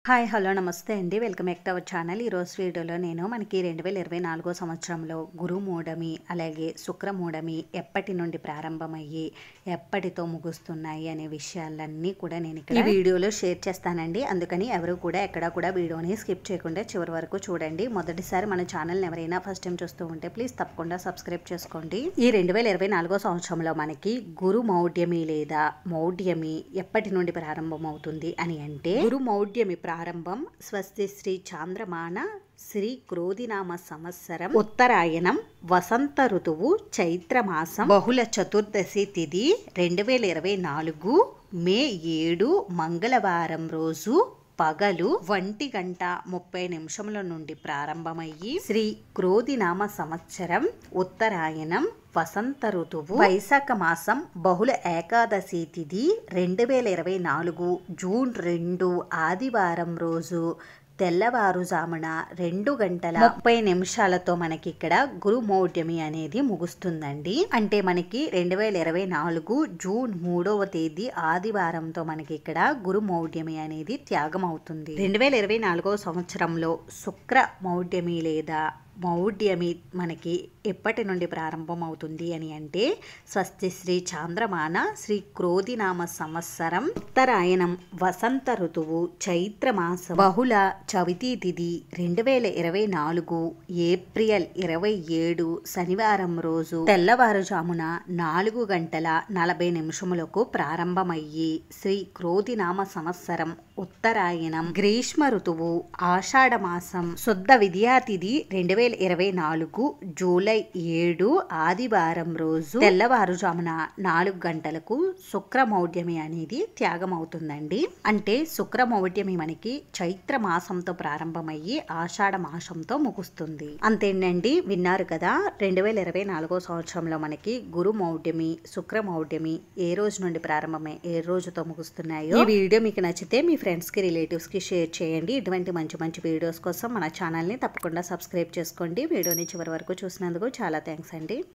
hi hello నమస్తే అండి welcome back to our channel ఈరోజు వీడియోలో నేను మనకి రెండు వేల ఇరవై నాలుగో సంవత్సరంలో గురుమూఢమి అలాగే శుక్రమూఢమి ఎప్పటి నుండి ప్రారంభమయ్యి ఎప్పటితో ముగుస్తున్నాయి అనే విషయాలన్నీ కూడా నేను ఇక్కడ ఈ వీడియోలో షేర్ చేస్తానండి అందుకని ఎవరు కూడా ఎక్కడ కూడా వీడియోని స్కిప్ చేయకుండా చివరి వరకు చూడండి మొదటిసారి మన ఛానల్ని ఎవరైనా ఫస్ట్ టైం చూస్తూ ఉంటే ప్లీజ్ తప్పకుండా సబ్స్క్రైబ్ చేసుకోండి ఈ రెండు వేల ఇరవై నాలుగో సంవత్సరంలో మనకి గురు మౌఢ్యమి లేదా మౌఢ్యమి ఎప్పటి నుండి ప్రారంభమవుతుంది అని అంటే గురు మౌఢ్యమి ప్రారంభం స్వస్తి శ్రీ చాంద్రమాన శ్రీ క్రోధినామ సంవత్సరం ఉత్తరాయణం వసంత ఋతువు చైత్రమాసం బహుళ చతుర్దశి తిథి రెండు వేల ఇరవై నాలుగు మే ఏడు మంగళవారం రోజు పగలు ఒంటి గంట ముప్పై నిమిషముల నుండి ప్రారంభమయ్యి శ్రీ క్రోధినామ సంవత్సరం ఉత్తరాయణం వసంత ఋతువు వైశాఖ మాసం బహుళ ఏకాదశి తిథి రెండు వేల ఇరవై నాలుగు జూన్ రెండు ఆదివారం రోజు తెల్లవారుజామున రెండు గంటల ముప్పై నిమిషాలతో మనకి ఇక్కడ గురుమౌఢ్యమి అనేది ముగుస్తుందండి అంటే మనకి రెండు వేల ఇరవై నాలుగు జూన్ మూడవ తేదీ ఆదివారంతో మనకి ఇక్కడ గురుమౌఢ్యమి అనేది త్యాగం అవుతుంది రెండు వేల ఇరవై నాలుగవ సంవత్సరంలో శుక్ర మౌఢ్యమి లేదా మౌఢ్యమి మనకి ఎప్పటి నుండి ప్రారంభం అవుతుంది అని అంటే స్వస్తి శ్రీ చాంద్రమాన శ్రీ క్రోధినామ సంవత్సరం ఉత్తరాయణం వసంత ఋతువు చైత్రమాసం బహుళ చవితి తిథి రెండు వేల ఇరవై నాలుగు ఏప్రిల్ ఇరవై ఏడు శనివారం రోజు తెల్లవారుజామున నాలుగు గంటల నలభై నిమిషములకు ప్రారంభమయ్యి శ్రీ క్రోధినామ సంవత్సరం ఉత్తరాయణం గ్రీష్మ ఋతువు ఆషాఢ మాసం శుద్ధ విద్యాతిథి రెండు వేల ఇరవై నాలుగు జూలై ఏడు ఆదివారం రోజు తెల్లవారుజామున నాలుగు గంటలకు శుక్రమౌఢ్యమి అనేది త్యాగం అవుతుందండి అంటే శుక్రమౌఢ్యమి మనకి చైత్ర మాసంతో ప్రారంభమయ్యి ఆషాఢ మాసంతో ముగుస్తుంది అంతేనండి విన్నారు కదా రెండు వేల ఇరవై నాలుగో సంవత్సరంలో మనకి గురు మౌఢ్యమి శుక్రమౌఢ్యమి ఏ రోజు నుండి ప్రారంభమై ఏ రోజుతో ముగుస్తున్నాయో ఈ వీడియో మీకు నచ్చితే మీ ఫ్రెండ్స్ కి రిలేటివ్స్ కి షేర్ చేయండి ఇటువంటి మంచి మంచి వీడియోస్ కోసం మన ఛానల్ ని తప్పకుండా సబ్స్క్రైబ్ చేసుకోండి వీడియోని చివరి వరకు చూసినందుకు చాలా థ్యాంక్స్ అండి